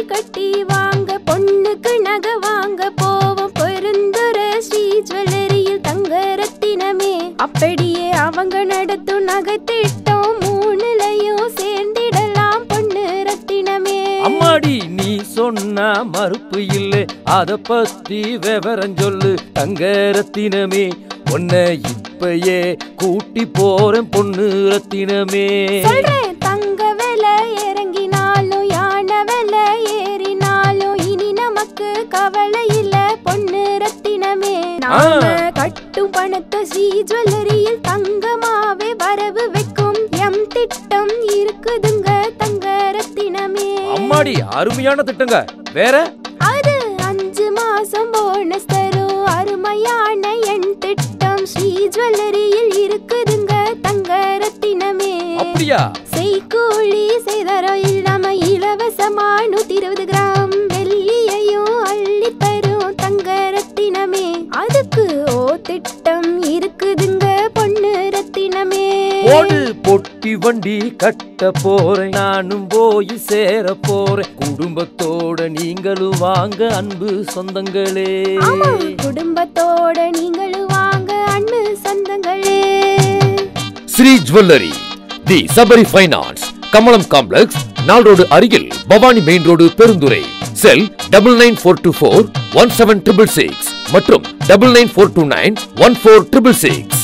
கட்டி வாங்க பொண்ணுக்கு நகை வாங்க போவோம் பெருந்துர ஸ்ரீ ஜுவல்லரியில் தங்க ரத்தினமே அப்படியே அவங்க நடத்தும் நகை திட்டம் மூணுலையும் சேர்ந்திடலாம் பொண்ணு ரத்தினமே அம்மாடி நீ சொன்னா மறுப்பு இல்லை அத பத்தி விவரம் சொல்லு தங்க ரத்தினமே உன்னை இப்பயே கூட்டி போறேன் பொண்ணு ரத்தினமே சொல்றேன் தங்க விலை இறங்கினாலும் யானை விலை ஏறினாலும் இனி நமக்கு கவலை இல்ல பொண்ணு ரத்தினமே நாம கட்டும் பணத்தை ஸ்ரீ ஜுவல்லரியில் தங்கமாவே வரவு வைக்கும் எம் திட்டம் இருக்குதுங்க தங்க ரத்தினமே அம்மாடி அருமையான திட்டங்க வேற அது அஞ்சு மாசம் போனஸ் தரும் அருமையான என் திட்டம் ஸ்ரீ ஜுவல்லரியில் இருக்குதுங்க தங்க ரத்தினமே அப்படியா செய்கூலி செய்தரம் இல்லாம இலவசமா நூத்தி இருபது கிராம் வெள்ளியையும் அள்ளி தரும் தங்க ரத்தினமே அதுக்கு ஓ திட்டம் இருக்குதுங்க பொண்ணு ரத்தினமே போடு பொட்டி வண்டி கட்ட போறேன் நானும் போய் சேர போறேன் குடும்பத்தோட நீங்களும் வாங்க அன்பு சொந்தங்களே ஆமா குடும்பத்தோட நீங்களும் வாங்க அண்ணு சொந்தங்களே Sri jewellery the Sabari finance Kamalam complex நாள் ரோடு அருகில் Bhavani main road Perundurai cell double nine four two four one seven triple six மற்றும் double nine four two nine one four triple six